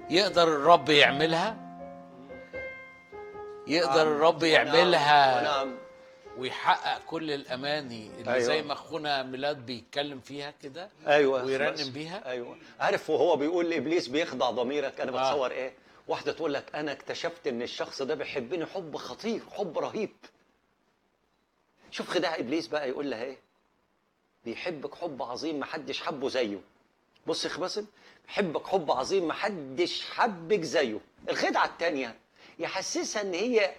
يقدر الرب يعملها يقدر الرب يعملها نعم ويحقق كل الاماني اللي أيوة. زي ما اخونا ميلاد بيتكلم فيها كده ايوه ويرنم بس- بيها ايوه عارف وهو بيقول لابليس بيخضع ضميرك انا آه. بتصور ايه واحده تقول لك انا اكتشفت ان الشخص ده بيحبني حب خطير حب رهيب شوف خداع ابليس بقى يقول لها ايه بيحبك حب عظيم محدش حبه زيه بص يا اخ باسم بيحبك حب عظيم محدش حبك زيه الخدعه الثانيه يحسسها ان هي